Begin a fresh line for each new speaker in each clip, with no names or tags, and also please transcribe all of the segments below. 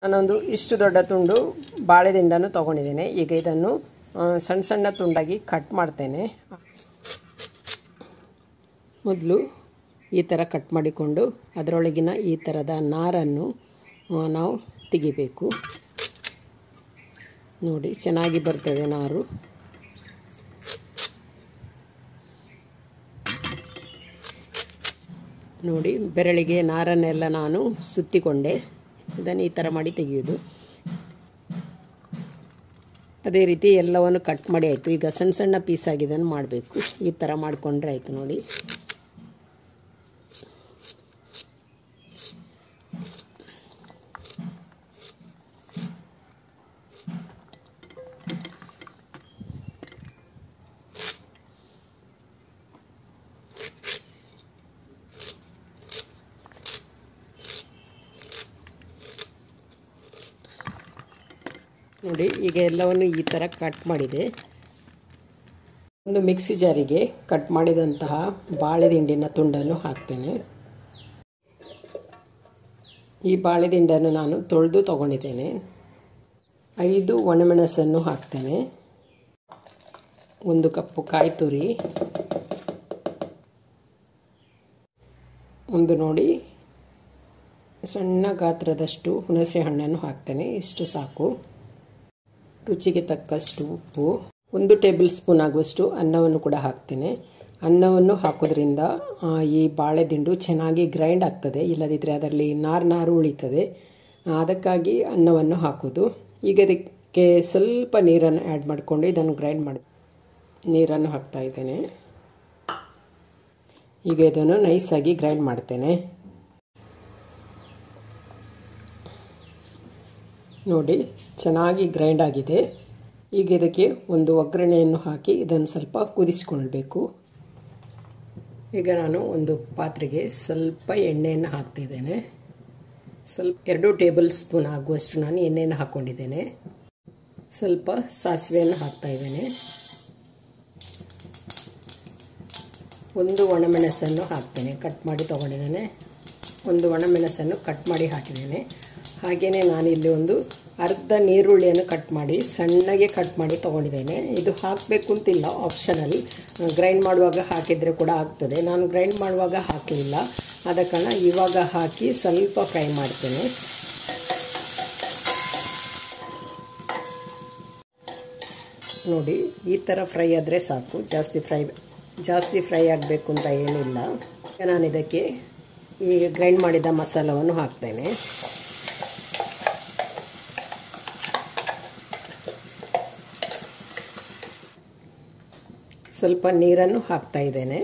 ನಾನೊಂದು ಇಷ್ಟು ದೊಡ್ಡ ತುಂಡು ಬಾಳೆದಿಂಡನ್ನು ತೊಗೊಂಡಿದ್ದೇನೆ ಈಗ ಇದನ್ನು ಆ, ಸಣ್ಣ ಸಣ್ಣ ತುಂಡಾಗಿ ಕಟ್ ಮಾಡ್ತೇನೆ ಮೊದಲು ಈ ಥರ ಕಟ್ ಮಾಡಿಕೊಂಡು ಅದರೊಳಗಿನ ಈ ಥರದ ನಾರನ್ನು ಆ, ನಾವು ತೆಗಿಬೇಕು ನೋಡಿ ಚೆನ್ನಾಗಿ ಬರ್ತದೆ ನಾರು ನೋಡಿ ಬೆರಳಿಗೆ ನಾರನ್ನೆಲ್ಲ ನಾನು ಸುತ್ತಿಕೊಂಡೆ ಇದನ್ನು ಈ ಥರ ಮಾಡಿ ತೆಗೆಯೋದು ಅದೇ ರೀತಿ ಎಲ್ಲವನ್ನು ಕಟ್ ಮಾಡಿ ಆಯಿತು ಈಗ ಸಣ್ಣ ಸಣ್ಣ ಪೀಸ್ ಆಗಿದ್ದನ್ನು ಮಾಡಬೇಕು ಈ ಥರ ಮಾಡಿಕೊಂಡ್ರೆ ಆಯಿತು ನೋಡಿ ನೋಡಿ ಈಗ ಎಲ್ಲವನ್ನು ಈ ಥರ ಕಟ್ ಮಾಡಿದೆ ಒಂದು ಮಿಕ್ಸಿ ಜಾರಿಗೆ ಕಟ್ ಮಾಡಿದಂತಹ ಬಾಳೆದಿಂಡಿನ ತುಂಡನ್ನು ಹಾಕ್ತೇನೆ ಈ ಬಾಳೆದಿಂಡನ್ನು ನಾನು ತೊಳೆದು ತಗೊಂಡಿದ್ದೇನೆ ಐದು ಒಣಮೆಣಸನ್ನು ಹಾಕ್ತೇನೆ ಒಂದು ಕಪ್ಪು ಕಾಯಿ ತುರಿ ಒಂದು ನೋಡಿ ಸಣ್ಣ ಗಾತ್ರದಷ್ಟು ಹುಣಸೆ ಹಣ್ಣನ್ನು ಹಾಕ್ತೇನೆ ಇಷ್ಟು ಸಾಕು ರುಚಿಗೆ ತಕ್ಕಷ್ಟು ಉಪ್ಪು ಒಂದು ಟೇಬಲ್ ಸ್ಪೂನ್ ಆಗುವಷ್ಟು ಅನ್ನವನ್ನು ಕೂಡ ಹಾಕ್ತೇನೆ ಅನ್ನವನ್ನು ಹಾಕೋದ್ರಿಂದ ಆ, ಈ ಬಾಳೆದಿಂಡು ಚೆನ್ನಾಗಿ ಗ್ರೈಂಡ್ ಆಗ್ತದೆ ಇಲ್ಲದಿದ್ದರೆ ಅದರಲ್ಲಿ ನಾರು ನಾರು ಉಳಿತದೆ ಆ, ಅದಕ್ಕಾಗಿ ಅನ್ನವನ್ನು ಹಾಕೋದು ಈಗ ಇದಕ್ಕೆ ಸ್ವಲ್ಪ ನೀರನ್ನು ಆ್ಯಡ್ ಮಾಡಿಕೊಂಡು ಇದನ್ನು ಗ್ರೈಂಡ್ ಮಾಡಿ ನೀರನ್ನು ಹಾಕ್ತಾ ಇದ್ದೇನೆ ಈಗ ಇದನ್ನು ನೈಸಾಗಿ ಗ್ರೈಂಡ್ ಮಾಡ್ತೇನೆ ನೋಡಿ ಚೆನ್ನಾಗಿ ಗ್ರೈಂಡ್ ಆಗಿದೆ ಈಗ ಇದಕ್ಕೆ ಒಂದು ಒಗ್ಗರಣೆಯನ್ನು ಹಾಕಿ ಇದನ್ನು ಸ್ವಲ್ಪ ಕುದಿಸ್ಕೊಳ್ಬೇಕು ಈಗ ನಾನು ಒಂದು ಪಾತ್ರೆಗೆ ಸ್ವಲ್ಪ ಎಣ್ಣೆಯನ್ನು ಹಾಕ್ತಿದ್ದೇನೆ ಸ್ವಲ್ಪ ಎರಡು ಟೇಬಲ್ ಸ್ಪೂನ್ ಆಗುವಷ್ಟು ನಾನು ಎಣ್ಣೆಯನ್ನು ಹಾಕ್ಕೊಂಡಿದ್ದೇನೆ ಸ್ವಲ್ಪ ಸಾಸಿವೆಯನ್ನು ಹಾಕ್ತಾ ಇದ್ದೇನೆ ಒಂದು ಒಣಮೆಣಸನ್ನು ಹಾಕ್ತೇನೆ ಕಟ್ ಮಾಡಿ ತೊಗೊಂಡಿದ್ದೇನೆ ಒಂದು ಒಣಮೆಣಸನ್ನು ಕಟ್ ಮಾಡಿ ಹಾಕಿದ್ದೇನೆ ಹಾಗೆಯೇ ನಾನಿಲ್ಲಿ ಒಂದು ಅರ್ಧ ನೀರುಳ್ಳಿಯನ್ನು ಕಟ್ ಮಾಡಿ ಸಣ್ಣಗೆ ಕಟ್ ಮಾಡಿ ತೊಗೊಂಡಿದ್ದೇನೆ ಇದು ಹಾಕಬೇಕು ಅಂತಿಲ್ಲ ಆಪ್ಷನಲ್ ಗ್ರೈಂಡ್ ಮಾಡುವಾಗ ಹಾಕಿದರೆ ಕೂಡ ಆಗ್ತದೆ ನಾನು ಗ್ರೈಂಡ್ ಮಾಡುವಾಗ ಹಾಕಲಿಲ್ಲ ಆದ ಕಾರಣ ಇವಾಗ ಹಾಕಿ ಸ್ವಲ್ಪ ಫ್ರೈ ಮಾಡ್ತೇನೆ ನೋಡಿ ಈ ಥರ ಫ್ರೈ ಆದರೆ ಸಾಕು ಜಾಸ್ತಿ ಫ್ರೈ ಜಾಸ್ತಿ ಫ್ರೈ ಆಗಬೇಕು ಅಂತ ಏನಿಲ್ಲ ಈಗ ನಾನು ಇದಕ್ಕೆ ಈ ಗ್ರೈಂಡ್ ಮಾಡಿದ ಮಸಾಲವನ್ನು ಹಾಕ್ತೇನೆ ಸ್ವಲ್ಪ ನೀರನ್ನು ಹಾಕ್ತಾ ಇದ್ದೇನೆ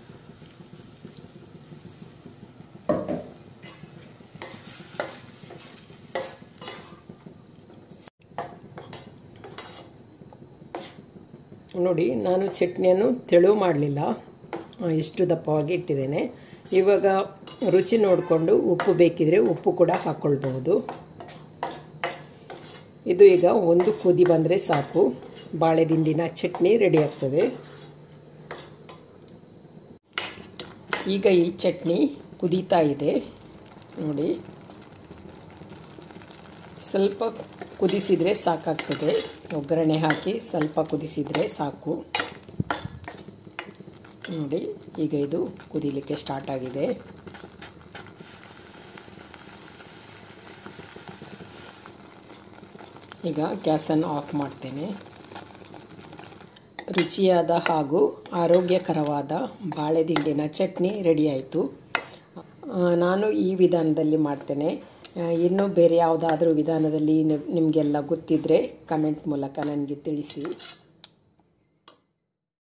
ನೋಡಿ ನಾನು ಚಟ್ನಿಯನ್ನು ತೆಳು ಮಾಡಲಿಲ್ಲ ಇಷ್ಟು ದಪ್ಪವಾಗಿ ಇಟ್ಟಿದ್ದೇನೆ ಇವಾಗ ರುಚಿ ನೋಡಿಕೊಂಡು ಉಪ್ಪು ಬೇಕಿದ್ರೆ ಉಪ್ಪು ಕೂಡ ಹಾಕ್ಕೊಳ್ಬಹುದು ಇದು ಈಗ ಒಂದು ಕುದಿ ಬಂದರೆ ಸಾಕು ಬಾಳೆದಿಂಡಿನ ಚಟ್ನಿ ರೆಡಿ ಆಗ್ತದೆ ಈಗ ಈ ಚಟ್ನಿ ಕುದೀತಾ ಇದೆ ನೋಡಿ ಸ್ವಲ್ಪ ಕುದಿಸಿದರೆ ಸಾಕಾಗ್ತದೆ ಒಗ್ಗರಣೆ ಹಾಕಿ ಸ್ವಲ್ಪ ಕುದಿಸಿದರೆ ಸಾಕು ನೋಡಿ ಈಗ ಇದು ಕುದೀಲಿಕ್ಕೆ ಸ್ಟಾರ್ಟ್ ಆಗಿದೆ ಈಗ ಗ್ಯಾಸನ್ನು ಆಫ್ ಮಾಡ್ತೇನೆ ರುಚಿಯಾದ ಹಾಗೂ ಆರೋಗ್ಯಕರವಾದ ಬಾಳೆದಿಂಡಿನ ಚಟ್ನಿ ರೆಡಿಯಾಯಿತು ನಾನು ಈ ವಿಧಾನದಲ್ಲಿ ಮಾಡ್ತೇನೆ ಇನ್ನೂ ಬೇರೆ ಯಾವುದಾದ್ರೂ ವಿಧಾನದಲ್ಲಿ ನಿಮಗೆಲ್ಲ ಗೊತ್ತಿದ್ದರೆ ಕಮೆಂಟ್ ಮೂಲಕ ನನಗೆ ತಿಳಿಸಿ